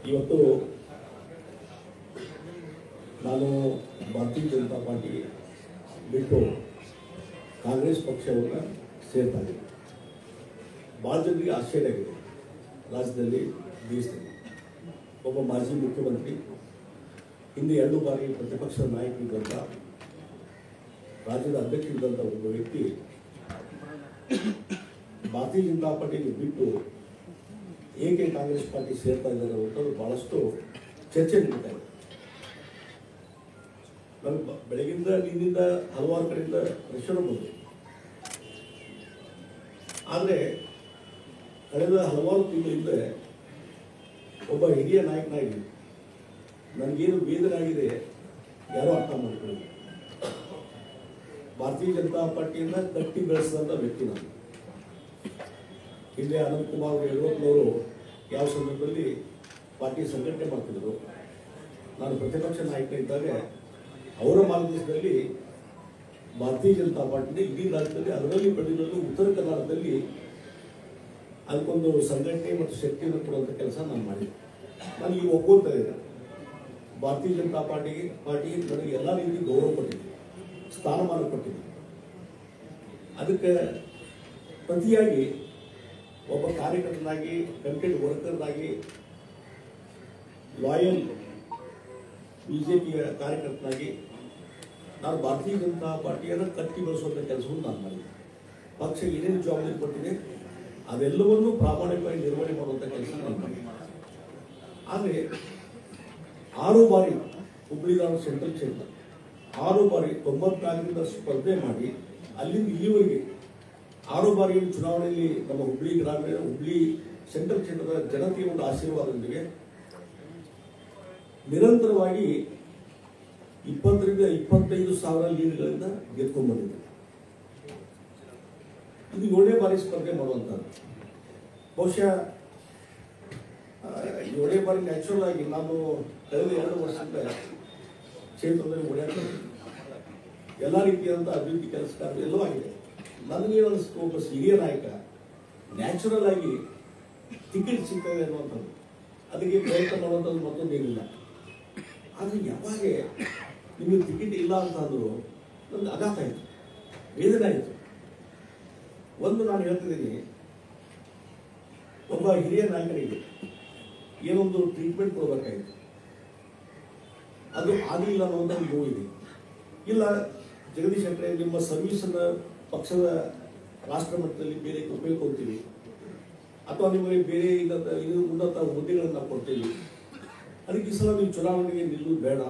ಇವತ್ತು ನಾನು ಭಾರತೀಯ ಜನತಾ ಪಾರ್ಟಿ ಬಿಟ್ಟು ಕಾಂಗ್ರೆಸ್ ಪಕ್ಷವನ್ನು ಸೇರ್ತಾ ಇದ್ದೀನಿ ಭಾಳ ಜನರಿಗೆ ಆಶ್ಚರ್ಯ ಆಗಿದೆ ರಾಜ್ಯದಲ್ಲಿ ದೇಶದಲ್ಲಿ ಒಬ್ಬ ಮಾಜಿ ಮುಖ್ಯಮಂತ್ರಿ ಹಿಂದೆ ಎರಡು ಬಾರಿ ಪ್ರತಿಪಕ್ಷದ ನಾಯಕರಿದ್ದಂಥ ರಾಜ್ಯದ ಅಧ್ಯಕ್ಷರಿದ್ದಂಥ ಒಬ್ಬ ವ್ಯಕ್ತಿ ಭಾರತೀಯ ಜನತಾ ಪಾರ್ಟಿಗೆ ಬಿಟ್ಟು ಏಕೆ ಕಾಂಗ್ರೆಸ್ ಪಾರ್ಟಿ ಸೇರ್ತಾ ಇದ್ದಾರೆ ಅನ್ನೋದು ಬಹಳಷ್ಟು ಚರ್ಚೆ ನಡೀತಾ ಇದೆ ನಮ್ಗೆ ಬ- ಬೆಳಗಿಂದ ನಿನ್ನಿಂದ ಹಲವಾರು ಕಡೆಯಿಂದ ಪ್ರೆಷರ್ ಬಂತು ಆದರೆ ಕಳೆದ ಹಲವಾರು ತಿಂಗಳಿಂದ ಒಬ್ಬ ಹಿರಿಯ ನಾಯಕನಾಗಿ ನನಗೇನು ವೇದನೆ ಆಗಿದೆ ಯಾರೋ ಅರ್ಥ ಮಾಡ್ಕೊಳ್ಳಿ ಭಾರತೀಯ ಜನತಾ ಪಾರ್ಟಿಯನ್ನ ಕಟ್ಟಿ ಬೆಳೆಸಿದಂಥ ವ್ಯಕ್ತಿ ನಾನು ಹಿಂದೆ ಅನಂತ್ ಕುಮಾರ್ ಯಡಿಯೂರಪ್ಪನವರು ಯಾವ ಸಂದರ್ಭದಲ್ಲಿ ಪಾರ್ಟಿ ಸಂಘಟನೆ ಮಾಡ್ತಿದ್ರು ನಾನು ಪ್ರತಿಪಕ್ಷ ನಾಯಕ ಇದ್ದಾಗ ಅವರ ಮಾರ್ಗದರ್ಶನದಲ್ಲಿ ಭಾರತೀಯ ಜನತಾ ಪಾರ್ಟಿನ ಇಡೀ ರಾಜ್ಯದಲ್ಲಿ ಅದರಲ್ಲಿ ಬೆಳೆದಿರೋದು ಉತ್ತರ ಕರ್ನಾಟಕದಲ್ಲಿ ಅದಕ್ಕೊಂದು ಸಂಘಟನೆ ಮತ್ತು ಶಕ್ತಿಯನ್ನು ಕೊಡುವಂಥ ಕೆಲಸ ನಾನು ಮಾಡಿದ್ದೆ ನಾನು ಈಗ ಒಪ್ಕೊಳ್ತಾ ಇದ್ದೆ ಭಾರತೀಯ ಜನತಾ ಪಾರ್ಟಿಗೆ ಪಾರ್ಟಿ ನನಗೆ ಎಲ್ಲ ರೀತಿ ಗೌರವ ಕೊಟ್ಟಿದೆ ಸ್ಥಾನಮಾನ ಕೊಟ್ಟಿದೆ ಅದಕ್ಕೆ ಪ್ರತಿಯಾಗಿ ಒಬ್ಬ ಕಾರ್ಯಕರ್ತನಾಗಿ ಕಂಟೆಂಟ್ ವರ್ಕರ್ನಾಗಿ ಲಾಯಲ್ ಬಿಜೆಪಿಯ ಕಾರ್ಯಕರ್ತನಾಗಿ ನಾನು ಭಾರತೀಯ ಜನತಾ ಪಾರ್ಟಿಯನ್ನು ಕಟ್ಟಿ ಬೆಳೆಸುವಂಥ ಕೆಲಸವನ್ನು ನಾನು ಮಾಡಿದೆ ಪಕ್ಷ ಏನೇನು ಜವಾಬ್ದಾರಿ ಕೊಟ್ಟಿದೆ ಅದೆಲ್ಲವನ್ನೂ ಪ್ರಾಮಾಣಿಕವಾಗಿ ನಿರ್ವಹಣೆ ಮಾಡುವಂಥ ಕೆಲಸ ನಾನು ಮಾಡಿದೆ ಆದರೆ ಆರು ಬಾರಿ ಹುಬ್ಬಳ್ಳಿ ಧಾರವಾಡ ಸೆಂಟ್ರಲ್ ಕ್ಷೇತ್ರ ಆರು ಬಾರಿ ತೊಂಬತ್ನಾಲ್ಕರಿಂದ ಸ್ಪರ್ಧೆ ಮಾಡಿ ಅಲ್ಲಿಂದ ಇಲ್ಲಿವರೆಗೆ ಆರು ಬಾರಿ ಚುನಾವಣೆಯಲ್ಲಿ ನಮ್ಮ ಹುಬ್ಬಳ್ಳಿ ಗ್ರಾಮೀಣ ಹುಬ್ಬಳ್ಳಿ ಸೆಂಟ್ರಲ್ ಕ್ಷೇತ್ರದ ಜನತೆಯ ಒಂದು ಆಶೀರ್ವಾದದೊಂದಿಗೆ ನಿರಂತರವಾಗಿ ಇಪ್ಪತ್ತರಿಂದ ಇಪ್ಪತ್ತೈದು ಸಾವಿರ ಲೀಡ್ಗಳಿಂದ ಗೆದ್ಕೊಂಡ್ ಬಂದಿದೆ ಇದು ಏಳನೇ ಬಾರಿ ಸ್ಪರ್ಧೆ ಮಾಡುವಂಥದ್ದು ಬಹುಶಃ ಆ, ಏಳನೇ ಬಾರಿ ನ್ಯಾಚುರಲ್ ಆಗಿ ನಾನು ಕಳೆದ ಎರಡು ವರ್ಷದಿಂದ ಕ್ಷೇತ್ರದಲ್ಲಿ ಓಡಾಡ್ತೀನಿ ಎಲ್ಲ ರೀತಿಯಾದಂಥ ಅಭಿವೃದ್ಧಿ ಕೆಲಸ ಕಾರ್ಯ ಎಲ್ಲವೂ ಆಗಿದೆ ನನಗೇನು ಅನಿಸ್ತು ಒಬ್ಬ ಹಿರಿಯ ನಾಯಕ ನ್ಯಾಚುರಲ್ ಆಗಿ ಟಿಕೆಟ್ ಸಿಗ್ತದೆ ಅನ್ನುವಂಥದ್ದು ಅದಕ್ಕೆ ಪ್ರಯತ್ನ ಮಾಡುವಂಥದ್ದು ಮತ್ತೊಂದು ಏನಿಲ್ಲ ಆದರೆ ಯಾವಾಗ ನಿಮಗೆ ಟಿಕೆಟ್ ಇಲ್ಲ ಅಂತ ಅಂದರು ನನಗೆ ಆಘಾತ ಆಯಿತು ವೇದನೆ ಆಯಿತು ಒಂದು ನಾನು ಹೇಳ್ತಿದ್ದೀನಿ ಒಬ್ಬ ಹಿರಿಯ ನಾಯಕನಿಗೆ ಏನೊಂದು ಟ್ರೀಟ್ಮೆಂಟ್ ಕೊಡಬೇಕಾಯಿತು ಅದು ಆಗಲಿಲ್ಲ ಅನ್ನೋದು ಒಂದು ನೋವಿದೆ ಇಲ್ಲ ಜಗದೀಶ್ ಶೆಟ್ಟರೆ ನಿಮ್ಮ ಸರ್ವಿಸನ್ನು ಪಕ್ಷದ ರಾಷ್ಟ್ರ ಮಟ್ಟದಲ್ಲಿ ಬೇರೆ ಉಪಯೋಗಿಸ್ತೀವಿ ಅಥವಾ ನಿಮಗೆ ಬೇರೆ ಇಲ್ಲದ ಇದು ಉನ್ನತ ಹುದ್ದೆಗಳನ್ನು ನಾವು ಕೊಡ್ತೀವಿ ಅದಕ್ಕೆ ಈ ಸಲ ನೀವು ಚುನಾವಣೆಗೆ ನಿಲ್ಲುವುದು ಬೇಡ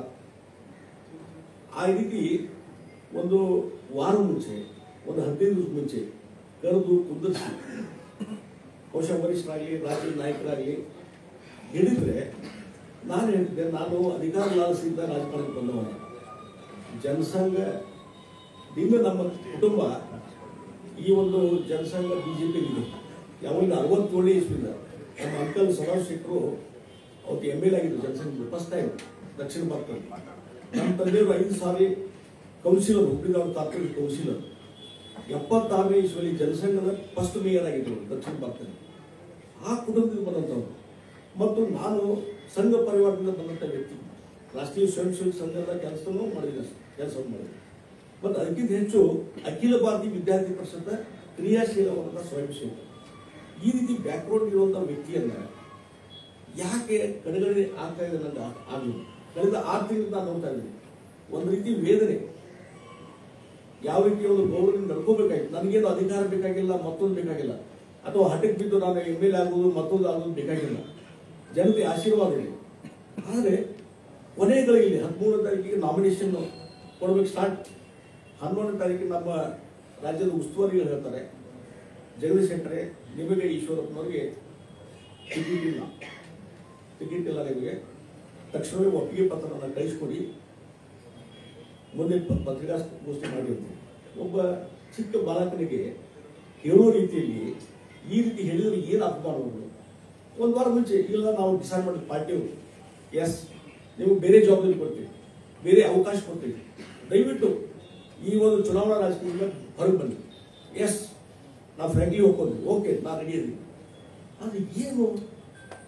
ಆ ರೀತಿ ಒಂದು ವಾರ ಮುಂಚೆ ಒಂದು ಹದಿನೈದು ದಿವಸ ಮುಂಚೆ ಕರೆದು ಕುಂದಿರಿಸಿ ಬಹುಶಃ ವರಿಷ್ಠರಾಗಲಿ ರಾಜ್ಯದ ನಾಯಕರಾಗಲಿ ಹೇಳಿದ್ರೆ ನಾನು ಹೇಳ್ತಿದ್ದೆ ನಾನು ಅಧಿಕಾರ ಲಾಲಸೆಯಿಂದ ರಾಜಕಾರಣಕ್ಕೆ ಬಂದವನ ಜನಸಂಘ ದಿಂದ ನಮ್ಮ ಕುಟುಂಬ ಈ ಒಂದು ಜನಸಂಘ ಬಿಜೆಪಿ ಇದೆ ಯಾವಾಗ ಅರವತ್ತೇಳನೇ ಇಸ್ವಿಂದ ನಮ್ಮ ಅಂಕಲ್ ಸದಾಶ್ ಶೆಟ್ಟರು ಅವತ್ತು ಎಮ್ ಎಲ್ ಆಗಿದ್ರು ಜನಸಂಘ ಫಸ್ಟ್ ಟೈಮ್ ದಕ್ಷಿಣ ಭಾರತದಲ್ಲಿ ನಮ್ಮ ತಂದೆಯವರು ಐದು ಸಾರಿ ಕೌನ್ಸಿಲರ್ ಹುಬ್ಳಿದ ತಾತ್ಕಾಲಿಕ ಕೌನ್ಸಿಲರ್ ಎಪ್ಪತ್ತಾರನೇ ಇಸ್ವಿಯಲ್ಲಿ ಜನಸಂಘದ ಫಸ್ಟ್ ಮೇಯರ್ ಆಗಿದ್ರು ದಕ್ಷಿಣ ಭಾರತದಲ್ಲಿ ಆ ಕುಟುಂಬದಿಂದ ಬಂದಂಥವ್ರು ಮತ್ತು ನಾನು ಸಂಘ ಪರಿವಾರದಿಂದ ಬಂದಂಥ ವ್ಯಕ್ತಿ ರಾಷ್ಟ್ರೀಯ ಸ್ವಯಂ ಸೇವಕ ಸಂಘದ ಕೆಲಸನೂ ಮಾಡಿದೆ ಕೆಲಸವನ್ನು ಮಾಡಿದೆ ಮತ್ತು ಅದಕ್ಕಿಂತ ಹೆಚ್ಚು ಅಖಿಲ ಭಾರತೀಯ ವಿದ್ಯಾರ್ಥಿ ಪರಿಷತ್ತ ಕ್ರಿಯಾಶೀಲವಾದಂಥ ಸ್ವಯಂ ಸೇವಕ ಈ ರೀತಿ ಬ್ಯಾಕ್ಗ್ರೌಂಡ್ ಇರುವಂಥ ವ್ಯಕ್ತಿಯನ್ನ ಯಾಕೆ ಕಡೆಗಡೆ ಆಗ್ತಾ ಇದೆ ನನಗೆ ಆಗಲಿಲ್ಲ ಕಳೆದ ಆರು ತಿಂಗಳಿಂದ ನಾನು ನೋಡ್ತಾ ಇದ್ದೀನಿ ಒಂದು ರೀತಿ ವೇದನೆ ಯಾವ ರೀತಿ ಒಂದು ಗೌರವದಿಂದ ನಡ್ಕೋಬೇಕಾಗಿತ್ತು ನನಗೇನು ಅಧಿಕಾರ ಬೇಕಾಗಿಲ್ಲ ಮತ್ತೊಂದು ಬೇಕಾಗಿಲ್ಲ ಅಥವಾ ಹಠಕ್ಕೆ ಬಿದ್ದು ನಾನು ಎಮ್ ಎಲ್ ಆಗೋದು ಮತ್ತೊಂದು ಆಗೋದು ಬೇಕಾಗಿಲ್ಲ ಜನತೆ ಆಶೀರ್ವಾದ ಇದೆ ಆದರೆ ಕೊನೆಗಳಿಗೆ ಹದಿಮೂರನೇ ತಾರೀಕಿಗೆ ನಾಮಿನೇಷನ್ ಕೊಡಬೇಕು ಸ್ಟಾರ್ಟ್ ಹನ್ನೊಂದನೇ ತಾರೀಕಿಗೆ ನಮ್ಮ ರಾಜ್ಯದ ಉಸ್ತುವಾರಿಗಳು ಹೇಳ್ತಾರೆ ಜಗದೀಶ್ ಶೆಟ್ಟರೆ ನಿಮಗೆ ಈಶ್ವರಪ್ಪನವರಿಗೆ ಟಿಕೆಟ್ ಇಲ್ಲ ಟಿಕೆಟ್ ಇಲ್ಲ ನಿಮಗೆ ತಕ್ಷಣವೇ ಒಪ್ಪಿಗೆ ಪತ್ರವನ್ನು ಕಳಿಸ್ಕೊಡಿ ಮುಂದೆ ಪ- ಪತ್ರಿಕಾಗೋಷ್ಠಿ ಮಾಡಿರ್ತೀವಿ ಒಬ್ಬ ಚಿಕ್ಕ ಬಾಲಕನಿಗೆ ಹೇಳೋ ರೀತಿಯಲ್ಲಿ ಈ ರೀತಿ ಹೇಳಿದ್ರೆ ಏನು ಅರ್ಥ ಮಾಡೋದು ಒಂದು ವಾರ ಮುಂಚೆ ಇಲ್ಲ ನಾವು ಡಿಸೈಡ್ ಮಾಡಿದ ಪಾರ್ಟಿಯವರು ಎಸ್ ನಿಮಗೆ ಬೇರೆ ಜವಾಬ್ದಾರಿ ಕೊಡ್ತೀವಿ ಬೇರೆ ಅವಕಾಶ ಕೊಡ್ತೀವಿ ದಯವಿಟ್ಟು ಈ ಒಂದು ಚುನಾವಣಾ ರಾಜಕೀಯದಿಂದ ಹೊರಗೆ ಬನ್ನಿ ಎಸ್ ನಾವು ಫ್ರೆಂಡ್ಲಿ ಹೋಗ್ಕೊಂಡು ಓಕೆ ನಾನು ರೆಡಿ ಇದ್ದೀವಿ ಆದರೆ ಏನು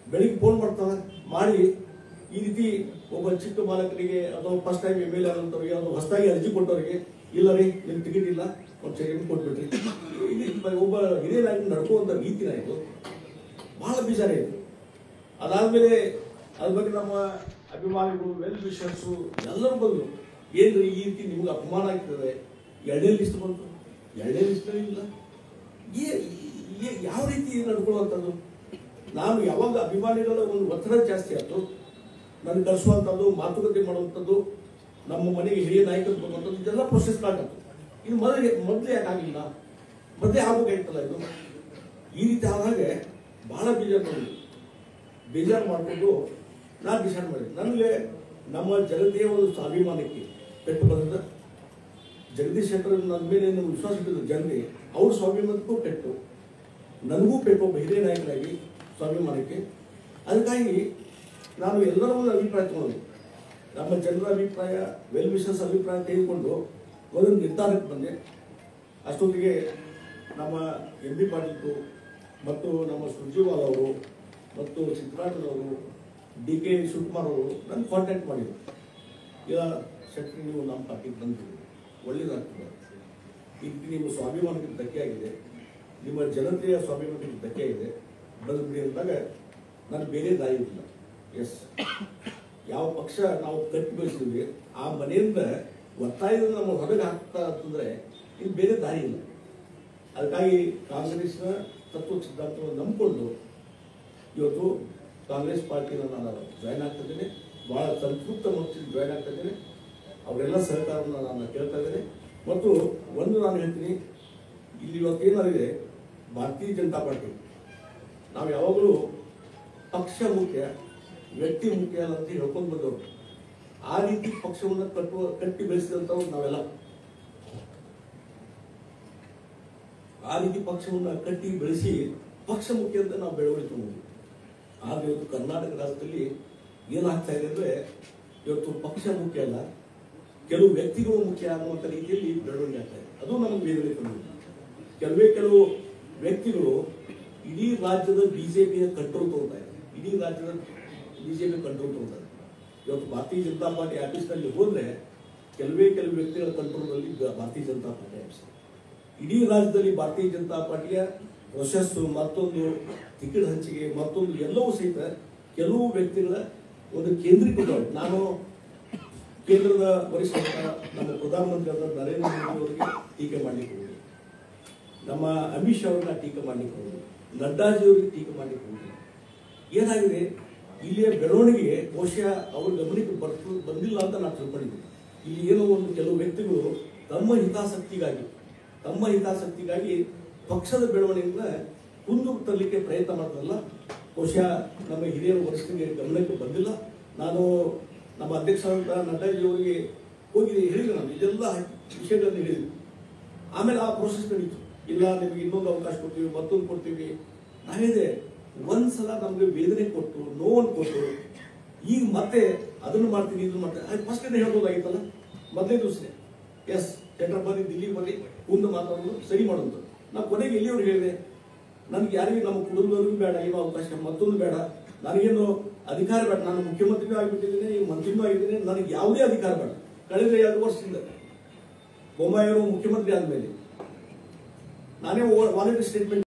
ಬೆಳಿಗ್ಗೆ ಫೋನ್ ಮಾಡ್ತಾನೆ ಮಾಡಿ ಈ ರೀತಿ ಒಬ್ಬ ಚಿಕ್ಕ ಮಾಲಕರಿಗೆ ಅಥವಾ ಫಸ್ಟ್ ಟೈಮ್ ಎಮ್ ಎಲ್ ಆದಂಥವ್ರಿಗೆ ಅಥವಾ ಹೊಸದಾಗಿ ಅರ್ಜಿ ಕೊಟ್ಟವರಿಗೆ ಇಲ್ಲ ರೀ ನಿಮ್ ಟಿಕೆಟ್ ಇಲ್ಲ ಒಂದು ಚೆಕ್ ಕೊಟ್ಬಿಟ್ರಿ ಇದು ಒಬ್ಬ ಹಿರಿಯ ನಾಯಕ ನಡ್ಕುವಂತ ರೀತಿನ ಇದು ಬಹಳ ಬೇಜಾರ ಇದು ಅದಾದ್ಮೇಲೆ ಅದ್ರ ಬಗ್ಗೆ ನಮ್ಮ ಅಭಿಮಾನಿಗಳು ವೆಲ್ ವಿಷರ್ಸು ಎಲ್ಲರೂ ಬಂದರು ಏನ್ರಿ ಈ ರೀತಿ ನಿಮ್ಗೆ ಅಪಮಾನ ಆಗ್ತದೆ ಎರಡನೇ ಲಿಸ್ಟ್ ಬಂತು ಎರಡನೇ ಲಿಸ್ಟ್ ಇಲ್ಲ ಏ- ಏ- ಯಾವ ರೀತಿ ನಡ್ಕೊಳ್ಳುವಂಥದ್ದು ನಾನು ಯಾವಾಗ ಅಭಿಮಾನಿಗಳ ಒಂದು ಒತ್ತಡ ಜಾಸ್ತಿ ಆಯ್ತು ನನ್ನ ಕಳಿಸುವಂಥದ್ದು ಮಾತುಕತೆ ಮಾಡುವಂಥದ್ದು ನಮ್ಮ ಮನೆಗೆ ಹಿರಿಯ ನಾಯಕರು ಬರುವಂಥದ್ದು ಇದೆಲ್ಲ ಪ್ರೊಸೆಸ್ ಆಗತ್ತು ಇದು ಮೊದಲೇ ಮೊದಲೇ ಯಾಕೆ ಆಗಿಲ್ಲ ಮೊದಲೇ ಆಗ್ಬೇಕಾಗಿತ್ತಲ್ಲ ಇದು ಈ ರೀತಿ ಆದಾಗ ಬಹಳ ಬೇಜಾರು ಬಂದಿದೆ ಬೇಜಾರು ಮಾಡಿಕೊಂಡು ನಾನು ಡಿಸೈಡ್ ಮಾಡಿದೆ ನನಗೆ ನಮ್ಮ ಜನತೆಯ ಒಂದು ಸ್ವಾಭಿಮಾನಕ್ಕೆ ಪೆಟ್ಟು ಬಂದ ಜಗದೀಶ್ ಶೆಟ್ಟರ್ ನನ್ನ ಮೇಲೆ ಏನು ವಿಶ್ವಾಸ ಇಟ್ಟಿದ್ರು ಜನತೆ ಅವ್ರ ಸ್ವಾಭಿಮಾನಕ್ಕೂ ಪೆಟ್ಟು ನನಗೂ ಪೆಟ್ಟು ಒಬ್ಬ ಹಿರಿಯ ನಾಯಕರಾಗಿ ಸ್ವಾಭಿಮಾನಕ್ಕೆ ಅದಕ್ಕಾಗಿ ನಾನು ಎಲ್ಲರ ಒಂದು ಅಭಿಪ್ರಾಯ ತಗೊಂಡೆ ನಮ್ಮ ಜನರ ಅಭಿಪ್ರಾಯ ವೆಲ್ ವಿಶಸ್ ಅಭಿಪ್ರಾಯ ತೆಗೆದುಕೊಂಡು ಒಂದು ನಿರ್ಧಾರಕ್ಕೆ ಬಂದೆ ಅಷ್ಟೊತ್ತಿಗೆ ನಮ್ಮ ಎಂ ಬಿ ಪಾಟೀಲ್ರು ಮತ್ತು ನಮ್ಮ ಸುರ್ಜಿವಾಲ್ ಅವರು ಮತ್ತು ಸಿದ್ದರಾಮಯ್ಯನವರು ಡಿ ಕೆ ಶಿವಕುಮಾರ್ ಅವರು ನನ್ನ ಕಾಂಟ್ಯಾಕ್ಟ್ ಮಾಡಿದರು ಇಲ್ಲ ಶೆಟ್ಟಿ ನೀವು ನಮ್ಮ ಪಾರ್ಟಿಗೆ ಬಂದಿರಿ ಒಳ್ಳೇದಾಗ್ತದೆ ಈಗ ನಿಮ್ಮ ಸ್ವಾಭಿಮಾನಕ್ಕೆ ಧಕ್ಕೆ ಆಗಿದೆ ನಿಮ್ಮ ಜನತೆಯ ಸ್ವಾಭಿಮಾನಕ್ಕೆ ಧಕ್ಕೆ ಆಗಿದೆ ಬಂದ್ಬಿಡಿ ಅಂದಾಗ ನಾನು ಬೇರೆ ದಾರಿ ಇಲ್ಲ ಎಸ್ ಯಾವ ಪಕ್ಷ ನಾವು ಕಟ್ಟಿ ಬೆಳೆಸಿದ್ವಿ ಆ ಮನೆಯಿಂದ ಒತ್ತಾಯದಿಂದ ನಮ್ಮ ಹೊರಗೆ ಹಾಕ್ತಾ ಅಂತಂದ್ರೆ ಇನ್ನು ಬೇರೆ ದಾರಿ ಇಲ್ಲ ಅದಕ್ಕಾಗಿ ಕಾಂಗ್ರೆಸ್ನ ತತ್ವ ಸಿದ್ಧಾಂತವನ್ನು ನಂಬಿಕೊಂಡು ಇವತ್ತು ಕಾಂಗ್ರೆಸ್ ಪಾರ್ಟಿನ ನಾನು ಜಾಯ್ನ್ ಆಗ್ತಾ ಇದ್ದೇನೆ ಬಹಳ ಸಂತೃಪ್ತ ಮನಸ್ಸಿಗೆ ಜಾಯ್ನ್ ಆಗ್ತಾ ಇದ್ದೇನೆ ಅವರೆಲ್ಲ ಸಹಕಾರವನ್ನು ನಾನು ಕೇಳ್ತಾ ಇದ್ದೇನೆ ಮತ್ತು ಒಂದು ನಾನು ಹೇಳ್ತೀನಿ ಇಲ್ಲಿ ಇವತ್ತು ಏನಾಗಿದೆ ಭಾರತೀಯ ಜನತಾ ಪಾರ್ಟಿ ನಾವು ಯಾವಾಗಲೂ ಪಕ್ಷ ಮುಖ್ಯ ವ್ಯಕ್ತಿ ಮುಖ್ಯ ಅಲ್ಲ ಅಂತ ಹೇಳ್ಕೊಂಡು ಬಂದವರು ಆ ರೀತಿ ಪಕ್ಷವನ್ನು ಕಟ್ಟುವ ಕಟ್ಟಿ ಬೆಳೆಸಿದಂಥವ್ರು ನಾವೆಲ್ಲ ಆ ರೀತಿ ಪಕ್ಷವನ್ನ ಕಟ್ಟಿ ಬೆಳೆಸಿ ಪಕ್ಷ ಮುಖ್ಯ ಅಂತ ನಾವು ಬೆಳವಣಿಗೆ ತಗೊಂಡ್ವಿ ಆದ್ರೆ ಇವತ್ತು ಕರ್ನಾಟಕ ರಾಜ್ಯದಲ್ಲಿ ಏನಾಗ್ತಾ ಇದೆ ಅಂದ್ರೆ ಇವತ್ತು ಪಕ್ಷ ಮುಖ್ಯ ಅಲ್ಲ ಕೆಲವು ವ್ಯಕ್ತಿಗಳು ಮುಖ್ಯ ಅನ್ನುವಂಥ ರೀತಿಯಲ್ಲಿ ಬೆಳವಣಿಗೆ ಆಗ್ತಾ ಇದೆ ಅದು ನಮಗೆ ಬೇರೆ ತಂದಿದೆ ಕೆಲವೇ ಕೆಲವು ವ್ಯಕ್ತಿಗಳು ಇಡೀ ರಾಜ್ಯದ ಬಿಜೆಪಿಯ ಕಂಟ್ರೋಲ್ ತಗೋತಾ ಇದೆ ಇಡೀ ರಾಜ್ಯದ ಬಿಜೆಪಿ ಕಂಟ್ರೋಲ್ ತಗೋತಾರೆ ಇವತ್ತು ಭಾರತೀಯ ಜನತಾ ಪಾರ್ಟಿ ಆಫೀಸ್ನಲ್ಲಿ ಹೋದ್ರೆ ಕೆಲವೇ ಕೆಲವು ವ್ಯಕ್ತಿಗಳ ಕಂಟ್ರೋಲ್ನಲ್ಲಿ ಭಾರತೀಯ ಜನತಾ ಪಾರ್ಟಿ ಆಫೀಸ್ ಇಡೀ ರಾಜ್ಯದಲ್ಲಿ ಭಾರತೀಯ ಜನತಾ ಪಾರ್ಟಿಯ ಪ್ರೊಸೆಸ್ ಮತ್ತೊಂದು ಟಿಕೆಟ್ ಹಂಚಿಕೆ ಮತ್ತೊಂದು ಎಲ್ಲವೂ ಸಹಿತ ಕೆಲವು ವ್ಯಕ್ತಿಗಳ ಒಂದು ಕೇಂದ್ರೀಕೃತ ನಾನು ಕೇಂದ್ರದ ವರಿಷ್ಠ ನಮ್ಮ ಪ್ರಧಾನಮಂತ್ರಿ ಆದ ನರೇಂದ್ರ ಮೋದಿ ಅವರಿಗೆ ಟೀಕೆ ಮಾಡಲಿಕ್ಕೆ ಹೋಗಿ ನಮ್ಮ ಅಮಿತ್ ಶಾ ಅವ್ರನ್ನ ಟೀಕೆ ಮಾಡಲಿಕ್ಕೆ ಹೋಗಿ ನಡ್ಡಾಜಿ ಅವರಿಗೆ ಟೀಕೆ ಮಾಡಲಿಕ್ಕೆ ಹೋಗಿ ಏನಾಗಿದೆ ಇಲ್ಲಿಯ ಬೆಳವಣಿಗೆ ಬಹುಶಃ ಅವ್ರ ಗಮನಕ್ಕೆ ಬರ್ತು ಬಂದಿಲ್ಲ ಅಂತ ನಾನು ತಿಳ್ಕೊಂಡಿದ್ದೀನಿ ಇಲ್ಲಿ ಏನೋ ಒಂದು ಕೆಲವು ವ್ಯಕ್ತಿಗಳು ತಮ್ಮ ಹಿತಾಸಕ್ತಿಗಾಗಿ ತಮ್ಮ ಹಿತಾಸಕ್ತಿಗಾಗಿ ಪಕ್ಷದ ಬೆಳವಣಿಗೆನ ಮುಂದೆ ತರಲಿಕ್ಕೆ ಪ್ರಯತ್ನ ಮಾಡ್ತಾರಲ್ಲ ಬಹುಶಃ ನಮ್ಮ ಹಿರಿಯರ ವರಿಷ್ಠರಿಗೆ ಗಮನಕ್ಕೆ ಬಂದಿಲ್ಲ ನಾನು ನಮ್ಮ ಅಧ್ಯಕ್ಷರಾದಂಥ ನಡ್ಡಾಜಿ ಅವರಿಗೆ ಹೋಗಿ ಹೇಳಿದೆ ನಾನು ಇದೆಲ್ಲ ವಿಷಯಗಳನ್ನು ಹೇಳಿದ್ವಿ ಆಮೇಲೆ ಆ ಪ್ರೋಸೆಸ್ ನಡೀತು ಇಲ್ಲ ನಿಮಗೆ ಇನ್ನೊಂದು ಅವಕಾಶ ಕೊಡ್ತೀವಿ ಮತ್ತೊಂದು ಕೊಡ್ತೀವಿ ನಾವಿದೆ ಒಂದ್ಸಲ ನಮ್ಗೆ ವೇದನೆ ಕೊಟ್ಟು ನೋವನ್ನು ಕೊಟ್ಟು ಈಗ ಮತ್ತೆ ಅದನ್ನು ಮಾಡ್ತೀನಿ ಇದನ್ನು ಮಾಡ್ತೀನಿ ಅದು ಫಸ್ಟ್ ಹೇಳ್ಬೋದಾಗಿತ್ತಲ್ಲ ಮೊದಲೇ ದಿವಸನೇ ಎಸ್ ಸೆಂಟ್ರಲ್ ಬನ್ನಿ ದಿಲ್ಲಿಗೆ ಬನ್ನಿ ಮುಂದೆ ಮಾತಾಡೋದು ಸರಿ ಮಾಡೋದು ನಾವು ಕೊನೆಗೆ ಎಲ್ಲಿಯವ್ರು ಹೇಳಿದೆ ನನ್ಗೆ ಯಾರಿಗೂ ನಮ್ಮ ಕುಟುಂಬದವ್ರಿಗೂ ಬೇಡ ಏನೋ ಅವಕಾಶ ಮತ್ತೊಂದು ಬೇಡ ನನಗೇನು ಅಧಿಕಾರ ಬೇಡ ನಾನು ಮುಖ್ಯಮಂತ್ರಿನೂ ಆಗಿಬಿಟ್ಟಿದ್ದೀನಿ ಈಗ ಮಂತ್ರಿನೂ ಆಗಿದ್ದೀನಿ ನನಗೆ ಯಾವುದೇ ಅಧಿಕಾರ ಬೇಡ ಕಳೆದ ಎರಡು ವರ್ಷದಿಂದ ಬೊಮ್ಮಾಯಿಯವರು ಮುಖ್ಯಮಂತ್ರಿ ಆದ್ಮೇಲೆ ನಾನೇ ವಾಲಂಟಿ ಸ್ಟೇಟ್ಮೆಂಟ್